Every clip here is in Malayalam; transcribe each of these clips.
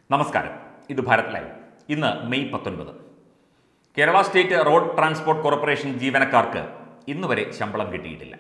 നമസ്കാരം ഇത് ഭാരത് ലൈവ് ഇന്ന് മെയ് പത്തൊൻപത് Kerala state road transport corporation ജീവനക്കാർക്ക് ഇന്ന് വരെ ശമ്പളം കിട്ടിയിട്ടില്ല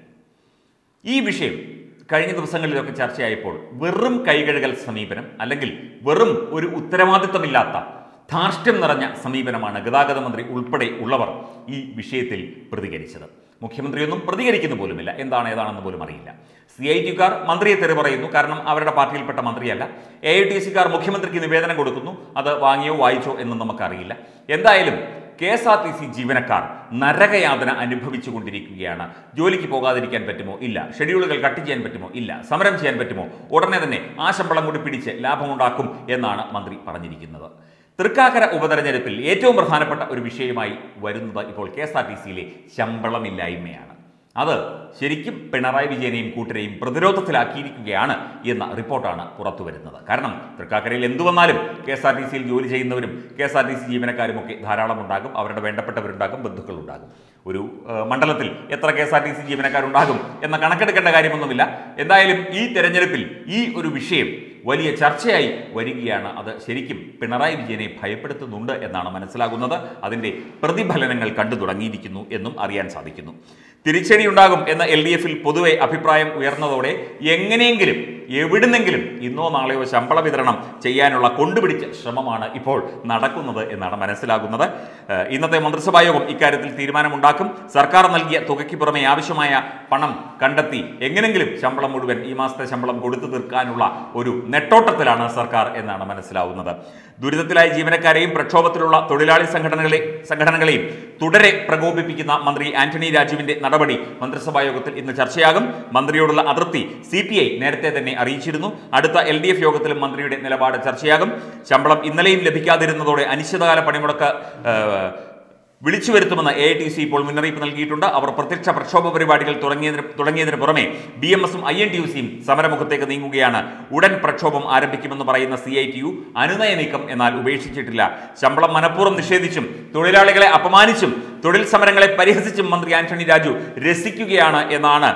ഈ വിഷയം കഴിഞ്ഞ ദിവസങ്ങളിലൊക്കെ ചർച്ചയായപ്പോൾ വെറും കൈകഴുകൽ സമീപനം അല്ലെങ്കിൽ വെറും ഒരു ഉത്തരവാദിത്തമില്ലാത്ത ധാർഷ്ട്യം നിറഞ്ഞ സമീപനമാണ് ഗതാഗത മന്ത്രി ഉൾപ്പെടെ ഉള്ളവർ ഈ വിഷയത്തിൽ പ്രതികരിച്ചത് മുഖ്യമന്ത്രിയൊന്നും പ്രതികരിക്കുന്നു പോലുമില്ല എന്താണ് ഏതാണെന്ന് പോലും അറിയില്ല സി ഐ ടിക്കാർ മന്ത്രിയെ തെറി പറയുന്നു കാരണം അവരുടെ പാർട്ടിയിൽപ്പെട്ട മന്ത്രിയല്ല എ ഐ ടി സിക്കാർ മുഖ്യമന്ത്രിക്ക് നിവേദനം കൊടുക്കുന്നു അത് വാങ്ങിയോ വായിച്ചോ എന്ന് നമുക്കറിയില്ല എന്തായാലും K S R T C ജീവനക്കാർ നരകയാതന അനുഭവിച്ചു കൊണ്ടിരിക്കുകയാണ് ജോലിക്ക് പോകാതിരിക്കാൻ പറ്റുമോ ഇല്ല ഷെഡ്യൂളുകൾ കട്ട് ചെയ്യാൻ പറ്റുമോ ഇല്ല സമരം ചെയ്യാൻ പറ്റുമോ ഉടനെ തന്നെ ആ ശമ്പളം കൂടി പിടിച്ച് ലാഭമുണ്ടാക്കും എന്നാണ് മന്ത്രി പറഞ്ഞിരിക്കുന്നത് തൃക്കാക്കര ഉപതെരഞ്ഞെടുപ്പിൽ ഏറ്റവും പ്രധാനപ്പെട്ട ഒരു വിഷയമായി വരുന്നത് ഇപ്പോൾ കെ എസ് ആർ ടി സിയിലെ ശമ്പളമില്ലായ്മയാണ് അത് ശരിക്കും പിണറായി വിജയനെയും കൂട്ടരെയും പ്രതിരോധത്തിലാക്കിയിരിക്കുകയാണ് എന്ന റിപ്പോർട്ടാണ് പുറത്തു വരുന്നത് കാരണം തൃക്കാക്കരയിൽ എന്തു വന്നാലും കെ എസ് ആർ ടി സിയിൽ ജോലി ചെയ്യുന്നവരും K S R T C ജീവനക്കാരും ഒക്കെ ധാരാളം ഉണ്ടാകും അവരുടെ വേണ്ടപ്പെട്ടവരുണ്ടാകും ബന്ധുക്കളുണ്ടാകും ഒരു ഏഹ്, മണ്ഡലത്തിൽ എത്ര K S R T C ജീവനക്കാരുണ്ടാകും എന്ന കണക്കെടുക്കേണ്ട കാര്യമൊന്നുമില്ല എന്തായാലും ഈ തെരഞ്ഞെടുപ്പിൽ ഈ ഒരു വിഷയം വലിയ ചർച്ചയായി വരികയാണ് അത് ശരിക്കും പിണറായി വിജയനെ ഭയപ്പെടുത്തുന്നുണ്ട് എന്നാണ് മനസ്സിലാകുന്നത് അതിൻ്റെ പ്രതിഫലനങ്ങൾ കണ്ടു തുടങ്ങിയിരിക്കുന്നു എന്നും അറിയാൻ സാധിക്കുന്നു തിരിച്ചടി ഉണ്ടാകും എന്ന എൽ ഡി എഫിൽ പൊതുവെ അഭിപ്രായം ഉയർന്നതോടെ എങ്ങനെയെങ്കിലും എവിടുന്നെങ്കിലും ഇന്നോ നാളെയോ ശമ്പള വിതരണം ചെയ്യാനുള്ള കൊണ്ടുപിടിച്ച ശ്രമമാണ് ഇപ്പോൾ നടക്കുന്നത് എന്നാണ് മനസ്സിലാകുന്നത് ഏഹ് ഇന്നത്തെ മന്ത്രിസഭാ യോഗം ഇക്കാര്യത്തിൽ തീരുമാനമുണ്ടാക്കും സർക്കാർ നൽകിയ തുകയ്ക്ക് പുറമെ ആവശ്യമായ പണം കണ്ടെത്തി എങ്ങനെങ്കിലും ശമ്പളം മുഴുവൻ ഈ മാസത്തെ ശമ്പളം കൊടുത്തു തീർക്കാനുള്ള ഒരു നെട്ടോട്ടത്തിലാണ് സർക്കാർ എന്നാണ് മനസ്സിലാവുന്നത് ദുരിതത്തിലായ ജീവനക്കാരെയും പ്രക്ഷോഭത്തിലുള്ള തൊഴിലാളി സംഘടനകളെ സംഘടനകളെയും തുടരെ പ്രകോപിപ്പിക്കുന്ന മന്ത്രി ആന്റണി രാജുവിന്റെ നടപടി മന്ത്രിസഭാ യോഗത്തിൽ ഇന്ന് ചർച്ചയാകും മന്ത്രിയോടുള്ള അതൃപ്തി സി പി ഐ നേരത്തെ തന്നെ അറിയിച്ചിരുന്നു അടുത്ത എൽ ഡി എഫ് യോഗത്തിലും മന്ത്രിയുടെ നിലപാട് ചർച്ചയാകും ശമ്പളം ഇന്നലെയും ലഭിക്കാതിരുന്നതോടെ അനിശ്ചിതകാല പണിമുടക്ക് ഏഹ്, വിളിച്ചു വരുത്തുമെന്ന് എ ഐ ടി സി ഇപ്പോൾ മുന്നറിയിപ്പ് നൽകിയിട്ടുണ്ട് അവർ പ്രത്യക്ഷ പ്രക്ഷോഭ പരിപാടികൾ തുടങ്ങിയതിന് തുടങ്ങിയതിന് പുറമെ ബി എം എസും ഐ എൻ ടി യു സിയും സമരമുഖത്തേക്ക് നീങ്ങുകയാണ് ഉടൻ പ്രക്ഷോഭം ആരംഭിക്കുമെന്ന് പറയുന്ന സി ഐ ടി യു അനുനയ നീക്കം എന്നാൽ ഉപേക്ഷിച്ചിട്ടില്ല ശമ്പളം മനഃപൂർവ്വം നിഷേധിച്ചും തൊഴിലാളികളെ അപമാനിച്ചും തൊഴിൽ സമരങ്ങളെ പരിഹസിച്ചും മന്ത്രി ആന്റണി രാജു രസിക്കുകയാണ് എന്നാണ്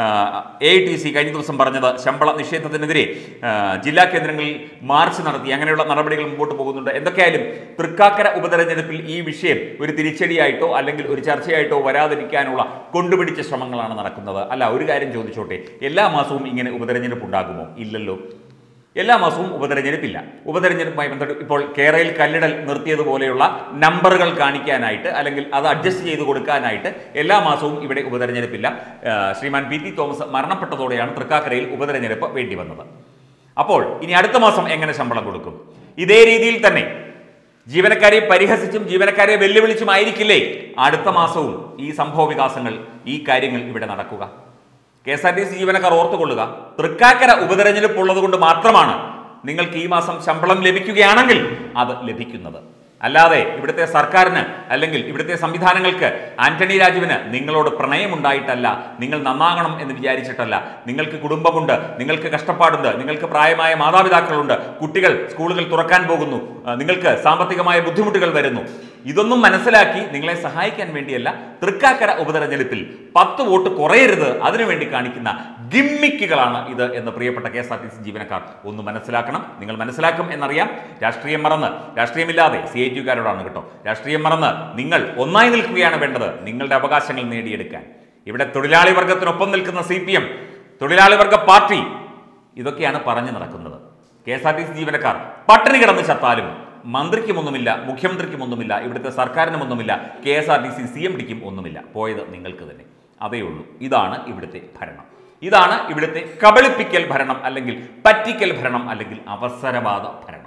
എ ഐ ടി സി കഴിഞ്ഞ ദിവസം പറഞ്ഞത് ശമ്പള നിഷേധത്തിനെതിരെ ആ, ജില്ലാ കേന്ദ്രങ്ങളിൽ മാർച്ച് നടത്തി അങ്ങനെയുള്ള നടപടികൾ മുമ്പോട്ട് പോകുന്നുണ്ട് എന്തൊക്കെയായാലും തൃക്കാക്കര ഉപതെരഞ്ഞെടുപ്പിൽ ഈ വിഷയം ഒരു തിരിച്ചടിയായിട്ടോ അല്ലെങ്കിൽ ഒരു ചർച്ചയായിട്ടോ വരാതിരിക്കാനുള്ള കൊണ്ടുപിടിച്ച ശ്രമങ്ങളാണ് നടക്കുന്നത് അല്ല ഒരു കാര്യം ചോദിച്ചോട്ടെ എല്ലാ മാസവും ഇങ്ങനെ ഉപതെരഞ്ഞെടുപ്പ് ഉണ്ടാകുമോ ഇല്ലല്ലോ എല്ലാ മാസവും ഉപതെരഞ്ഞെടുപ്പില്ല ഉപതെരഞ്ഞെടുപ്പുമായി ബന്ധപ്പെട്ട് ഇപ്പോൾ കേരളയിൽ കല്ലിടൽ നിർത്തിയതുപോലെയുള്ള നമ്പറുകൾ കാണിക്കാനായിട്ട് അല്ലെങ്കിൽ അത് അഡ്ജസ്റ്റ് ചെയ്ത് കൊടുക്കാനായിട്ട് എല്ലാ മാസവും ഇവിടെ ഉപതെരഞ്ഞെടുപ്പില്ല ആ, ശ്രീമാൻ പി ടി തോമസ് മരണപ്പെട്ടതോടെയാണ് തൃക്കാക്കരയിൽ ഉപതെരഞ്ഞെടുപ്പ് വേണ്ടി വന്നത് അപ്പോൾ ഇനി അടുത്ത മാസം എങ്ങനെ ശമ്പളം കൊടുക്കും ഇതേ രീതിയിൽ തന്നെ ജീവനക്കാരെ പരിഹസിച്ചും ജീവനക്കാരെ വെല്ലുവിളിച്ചുമായിരിക്കില്ലേ അടുത്ത മാസവും ഈ സംഭവ വികാസങ്ങൾ ഈ കാര്യങ്ങൾ ഇവിടെ നടക്കുക K S R T C ജീവനക്കാർ ഓർത്തുകൊള്ളുക തൃക്കാക്കര ഉപതെരഞ്ഞെടുപ്പ് ഉള്ളത് കൊണ്ട് മാത്രമാണ് നിങ്ങൾക്ക് ഈ മാസം ശമ്പളം ലഭിക്കുകയാണെങ്കിൽ അത് ലഭിക്കുന്നത് അല്ലാതെ ഇവിടുത്തെ സർക്കാരിന് അല്ലെങ്കിൽ ഇവിടുത്തെ സംവിധാനങ്ങൾക്ക് ആന്റണി രാജുവിന് നിങ്ങളോട് പ്രണയമുണ്ടായിട്ടല്ല നിങ്ങൾ നന്നാകണം എന്ന് വിചാരിച്ചിട്ടല്ല നിങ്ങൾക്ക് കുടുംബമുണ്ട് നിങ്ങൾക്ക് കഷ്ടപ്പാടുണ്ട് നിങ്ങൾക്ക് പ്രായമായ മാതാപിതാക്കളുണ്ട് കുട്ടികൾ സ്കൂളുകൾ തുറക്കാൻ പോകുന്നു ആ, നിങ്ങൾക്ക് സാമ്പത്തികമായ ബുദ്ധിമുട്ടുകൾ വരുന്നു ഇതൊന്നും മനസ്സിലാക്കി നിങ്ങളെ സഹായിക്കാൻ വേണ്ടിയല്ല തൃക്കാക്കര ഉപതെരഞ്ഞെടുപ്പിൽ പത്ത് വോട്ട് കുറയരുത് അതിനുവേണ്ടി കാണിക്കുന്ന ഗിമ്മിക്കുകളാണ് ഇത് എന്ന് പ്രിയപ്പെട്ട K S R T C ജീവനക്കാർ ഒന്ന് മനസ്സിലാക്കണം നിങ്ങൾ മനസ്സിലാക്കും എന്നറിയാം രാഷ്ട്രീയം മറന്ന് രാഷ്ട്രീയമില്ലാതെ സി ഐ ടിക്കാരോടാണ് കേട്ടോ രാഷ്ട്രീയം മറന്ന് നിങ്ങൾ ഒന്നായി നിൽക്കുകയാണ് വേണ്ടത് നിങ്ങളുടെ അവകാശങ്ങൾ നേടിയെടുക്കാൻ ഇവിടെ തൊഴിലാളി വർഗത്തിനൊപ്പം നിൽക്കുന്ന സി പി എം തൊഴിലാളി വർഗ പാർട്ടി ഇതൊക്കെയാണ് പറഞ്ഞു നടക്കുന്നത് K S R T C ജീവനക്കാർ പട്ടിണി കിടന്ന് ചത്താലും മന്ത്രിക്കും ഒന്നുമില്ല മുഖ്യമന്ത്രിക്കും ഒന്നുമില്ല ഇവിടുത്തെ സർക്കാരിനും ഒന്നുമില്ല K S R T C C M ഡിക്കും ഒന്നുമില്ല പോയത് നിങ്ങൾക്ക് തന്നെ അതേ ഉള്ളൂ ഇതാണ് ഇവിടുത്തെ ഭരണം ഇതാണ് ഇവിടുത്തെ കബളിപ്പിക്കൽ ഭരണം അല്ലെങ്കിൽ പറ്റിക്കൽ ഭരണം അല്ലെങ്കിൽ അവസരവാദ ഭരണം